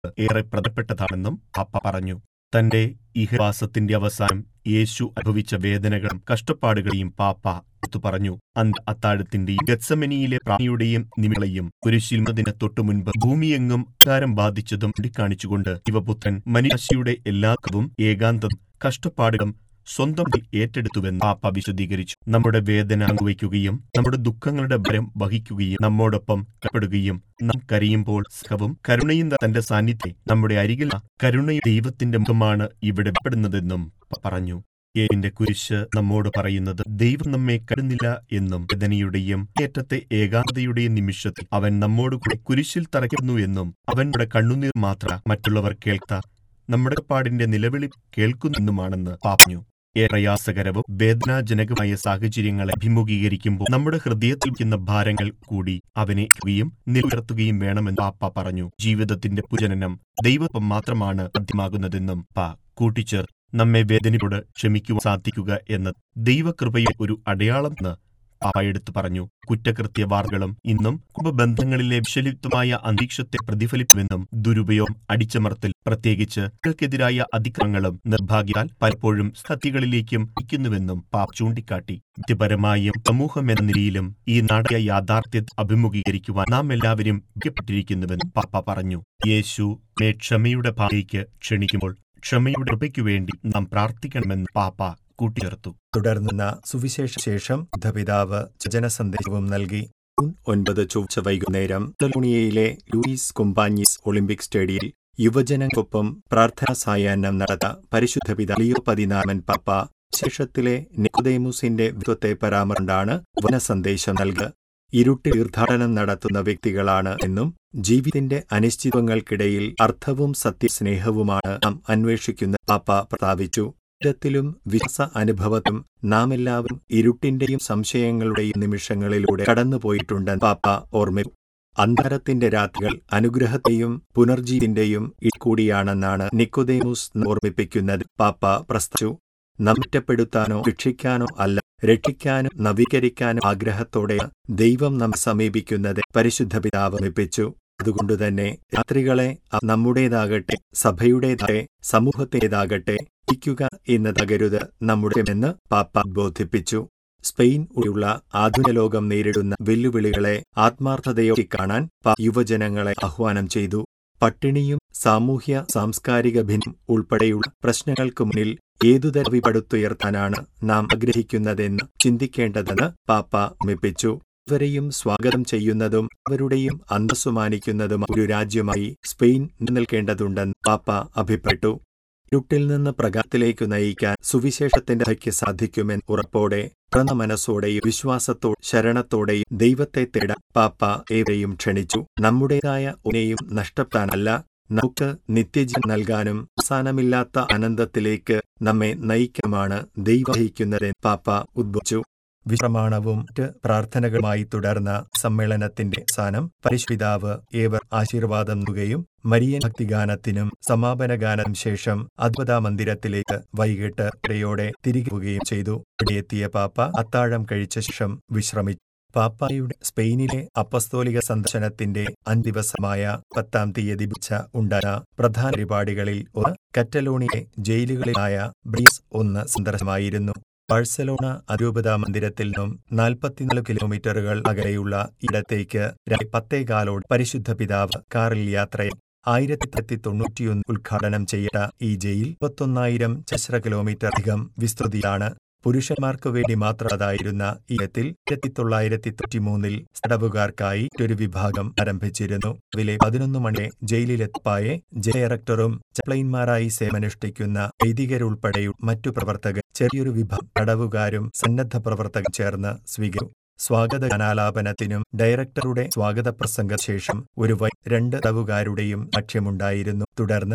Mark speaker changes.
Speaker 1: ഏറെ പ്രധാനപ്പെട്ടതാണെന്നും പാപ്പ പറഞ്ഞു തന്റെ ഇഹവാസത്തിന്റെ അവസാനം യേശു അനുഭവിച്ച വേദനകളും കഷ്ടപ്പാടുകളെയും പാപ്പ എടുത്തു പറഞ്ഞു അന്ത അത്താഴത്തിന്റെയും ഗത്സമനിയിലെ പ്രാണിയുടെയും നിമിളയും കുരിശിൽമതിന് തൊട്ടു മുൻപ് ഭൂമിയെങ്ങും കാരം ബാധിച്ചതും ചൂണ്ടിക്കാണിച്ചുകൊണ്ട് ശിവപുത്രൻ മനുഷ്യയുടെ എല്ലാ കവും ഏകാന്തം കഷ്ടപ്പാടുകളും സ്വന്തം ഏറ്റെടുത്തുവെന്ന് പാപ്പ വിശദീകരിച്ചു നമ്മുടെ വേദന പങ്കുവയ്ക്കുകയും നമ്മുടെ ദുഃഖങ്ങളുടെ ഭരം വഹിക്കുകയും നമ്മോടൊപ്പം കപ്പെടുകയും നാം കരയുമ്പോൾ സഹവും കരുണയും തന്റെ സാന്നിധ്യം നമ്മുടെ അരികിൽ കരുണയും ദൈവത്തിന്റെ മുഖമാണ് ഇവിടെ പെടുന്നതെന്നും പറഞ്ഞു യേശുവിന്റെ കുരിശ് നമ്മോട് പറയുന്നത് ദൈവം നമ്മെ കരുന്നില്ല എന്നും വേദനയുടെയും ഏറ്റത്തെ ഏകാന്തതയുടെയും നിമിഷത്തിൽ അവൻ നമ്മോട് കൂടെ കുരിശിൽ തറയ്ക്കുന്നു എന്നും അവന്റെ കണ്ണുനീർ മാത്ര മറ്റുള്ളവർ കേൾത്ത നമ്മുടെ പാടിന്റെ നിലവിളി കേൾക്കുന്നെന്നുമാണെന്ന് പറഞ്ഞു ഏറെ പ്രയാസകരവും വേദനാജനകമായ സാഹചര്യങ്ങളെ അഭിമുഖീകരിക്കുമ്പോൾ നമ്മുടെ ഹൃദയത്തിൽ വയ്ക്കുന്ന ഭാരങ്ങൾ കൂടി അവനെ യും നിലനിർത്തുകയും വേണമെന്ന് പാപ്പ പറഞ്ഞു ജീവിതത്തിന്റെ പുജനനം ദൈവം മാത്രമാണ് സാധ്യമാകുന്നതെന്നും പാ കൂട്ടിച്ചേർ നമ്മെ വേദനയോട് ക്ഷമിക്കുവാൻ സാധിക്കുക എന്നത് ദൈവകൃപയുടെ ഒരു അടയാളം എന്ന് പാപ്പ എടുത്തു പറഞ്ഞു കുറ്റകൃത്യ വാർത്തകളും ഇന്നും കുടുംബബന്ധങ്ങളിലെ വിഷലിപ്തമായ അന്തരീക്ഷത്തെ പ്രതിഫലിക്കുമെന്നും ദുരുപയോഗം അടിച്ചമർത്തൽ പ്രത്യേകിച്ച് കുട്ടികൾക്കെതിരായ അതിക്രമങ്ങളും നിർഭാഗ്യാൽ പലപ്പോഴും സത്യങ്ങളിലേക്കും നയിക്കുന്നുവെന്നും പാപ്പ ചൂണ്ടിക്കാട്ടി വ്യക്തിപരമായും സമൂഹം എന്ന നിലയിലും ഈ നാടക യാഥാർത്ഥ്യത്തെ അഭിമുഖീകരിക്കുവാൻ നാം എല്ലാവരും വിധിക്കപ്പെട്ടിരിക്കുന്നുവെന്നും പാപ്പ പറഞ്ഞു യേശു മേ ക്ഷമയുടെ പാതയ്ക്ക് ക്ഷണിക്കുമ്പോൾ ക്ഷമയുടെ കൃപയ്ക്കു വേണ്ടി നാം പ്രാർത്ഥിക്കണമെന്ന് പാപ്പ കൂട്ടിച്ചേർത്തു
Speaker 2: തുടർന്ന് സുവിശേഷ ശേഷം ബുദ്ധപിതാവ് ജനസന്ദേശവും നൽകി ജൂൺ ഒൻപത് ചൊവ്വ വൈകുന്നേരം കറ്റലോണിയയിലെ ലൂയിസ് കുമ്പാഞ്ഞീസ് ഒളിമ്പിക് സ്റ്റേഡിയിൽ യുവജനങ്ങൾക്കൊപ്പം പ്രാർത്ഥനാ സായാഹ്നം നടത്ത പരിശുദ്ധ പിതാ ലിയോ പതിനാമൻ പാപ്പ ശേഷത്തിലെ നിക്കുദേമുസിന്റെ വ്യക്തിത്വത്തെ പരാമർശാണ് വനസന്ദേശം നൽകുക ഇരുട്ടിൽ തീർത്ഥാടനം നടത്തുന്ന വ്യക്തികളാണ് എന്നും ജീവിതത്തിന്റെ അനിശ്ചിതങ്ങൾക്കിടയിൽ അർത്ഥവും സത്യസ്നേഹവുമാണ് നാം അന്വേഷിക്കുന്ന പാപ്പ പ്രസ്താവിച്ചു ത്തിലും വിശ്വാസ അനുഭവത്തും നാം എല്ലാവരും ഇരുട്ടിന്റെയും സംശയങ്ങളുടെയും നിമിഷങ്ങളിലൂടെ കടന്നുപോയിട്ടുണ്ടെന്ന് പാപ്പ ഓർമ്മിച്ചു അന്ധാരത്തിന്റെ രാത്രികൾ അനുഗ്രഹത്തെയും പുനർജീവിന്റെയും ഇക്കൂടിയാണെന്നാണ് നിക്കോദേമുസ് ഓർമ്മിപ്പിക്കുന്നത് പാപ്പ പ്രസ്താവിച്ചു നമ്മറ്റപ്പെടുത്താനോ ശിക്ഷിക്കാനോ അല്ല രക്ഷിക്കാനും നവീകരിക്കാനും ആഗ്രഹത്തോടെ ദൈവം നമ്മെ സമീപിക്കുന്നത് പരിശുദ്ധ പിതാവ് ഓർമ്മിപ്പിച്ചു അതുകൊണ്ടുതന്നെ രാത്രികളെ നമ്മുടേതാകട്ടെ സഭയുടേതാകട്ടെ സമൂഹത്തേതാകട്ടെ ഇരിക്കുക എന്നതകരുത് നമ്മുടെ എന്ന് പാപ്പ ബോധിപ്പിച്ചു സ്പെയിൻ ഉള്ള ആധുനിക ലോകം നേരിടുന്ന വെല്ലുവിളികളെ ആത്മാർത്ഥതയോടെ കാണാൻ യുവജനങ്ങളെ ആഹ്വാനം ചെയ്തു പട്ടിണിയും സാമൂഹ്യ സാംസ്കാരിക ഭിന്നം ഉൾപ്പെടെയുള്ള പ്രശ്നങ്ങൾക്ക് മുന്നിൽ ഏതുതര വിപടുത്തുയർത്താനാണ് നാം ആഗ്രഹിക്കുന്നതെന്ന് ചിന്തിക്കേണ്ടതെന്ന് പാപ്പ ഓർമ്മിപ്പിച്ചു ഇവരെയും സ്വാഗതം ചെയ്യുന്നതും അവരുടെയും അന്തസ്സുമാനിക്കുന്നതും ഒരു രാജ്യമായി സ്പെയിൻ നിലനിൽക്കേണ്ടതുണ്ടെന്ന് പാപ്പ അഭിപ്രായപ്പെട്ടു ഇരുട്ടിൽ നിന്ന് പ്രകാശത്തിലേക്ക് നയിക്കാൻ സുവിശേഷത്തിന്റെ ഹയ്ക്ക് സാധിക്കുമെന്ന് ഉറപ്പോടെ തുറന്ന മനസ്സോടെയും വിശ്വാസത്തോടെ ശരണത്തോടെയും ദൈവത്തെ തേടാൻ പാപ്പ ഏവരെയും ക്ഷണിച്ചു നമ്മുടേതായ ഒന്നെയും നഷ്ടപ്പെടാനല്ല നമുക്ക് നിത്യജീവൻ നൽകാനും അവസാനമില്ലാത്ത ആനന്ദത്തിലേക്ക് നമ്മെ നയിക്കാമാണ് ദൈവഹിക്കുന്നതെന്ന് പാപ്പ ഉദ്ബോധിച്ചു വിശ്രമാണവും മറ്റ് പ്രാർത്ഥനകളുമായി തുടർന്ന സമ്മേളനത്തിന്റെ സാനം പരിശുപിതാവ് ഏവർ ആശീർവാദം നൽകുകയും മരിയൻ ഭക്തിഗാനത്തിനും സമാപന ഗാനം ശേഷം അദ്വൈത മന്ദിരത്തിലേക്ക് വൈകിട്ട് ഇടയോടെ തിരികെ പോവുകയും ചെയ്തു ഇവിടെ എത്തിയ പാപ്പ അത്താഴം കഴിച്ച ശേഷം വിശ്രമിച്ചു പാപ്പായുടെ സ്പെയിനിലെ അപ്പസ്തോലിക സന്ദർശനത്തിന്റെ അഞ്ച് ദിവസമായ പത്താം തീയതി ബുച്ച ഉണ്ടായ പ്രധാന പരിപാടികളിൽ ഒന്ന് കറ്റലോണിയെ ജയിലുകളിലായ ബ്രീസ് ഒന്ന് സന്ദർശനമായിരുന്നു ബാഴ്സലോണ അരൂപത മന്ദിരത്തിൽ നിന്നും നാൽപ്പത്തിനാല് കിലോമീറ്ററുകൾ അകലെയുള്ള ഇടത്തേക്ക് പത്തേകാലോട് പരിശുദ്ധ പിതാവ് കാറിൽ യാത്രയിൽ ആയിരത്തി തൊള്ളായിരത്തി തൊണ്ണൂറ്റിയൊന്ന് ഉദ്ഘാടനം ചെയ്ത ഈ ജയിൽ മുപ്പത്തൊന്നായിരം ചതുര കിലോമീറ്റർ അധികം വിസ്തൃതിയാണ് പുരുഷന്മാർക്കു വേണ്ടി മാത്രമായിരുന്ന ഈ ഇടത്തിൽ ആയിരത്തി തൊള്ളായിരത്തി തൊണ്ണൂറ്റിമൂന്നിൽ തടവുകാർക്കായി ഒരു വിഭാഗം ആരംഭിച്ചിരുന്നു വിലെ പതിനൊന്ന് മണിയെ ജയിലിലെത്തായെ ഡയറക്ടറും ചപ്ലൈൻമാരായി സേവനനുഷ്ഠിക്കുന്ന വൈദികരുൾപ്പെടെയുള്ള മറ്റു പ്രവർത്തകർ ചെറിയൊരു വിഭാഗം തടവുകാരും സന്നദ്ധ പ്രവർത്തകർ ചേർന്ന് സ്വീകരിച്ചു സ്വാഗത ഗാനാലാപനത്തിനും ഡയറക്ടറുടെ സ്വാഗത പ്രസംഗ ശേഷം ഒരു വൈ രണ്ട് തടവുകാരുടെയും ലക്ഷ്യമുണ്ടായിരുന്നു തുടർന്ന്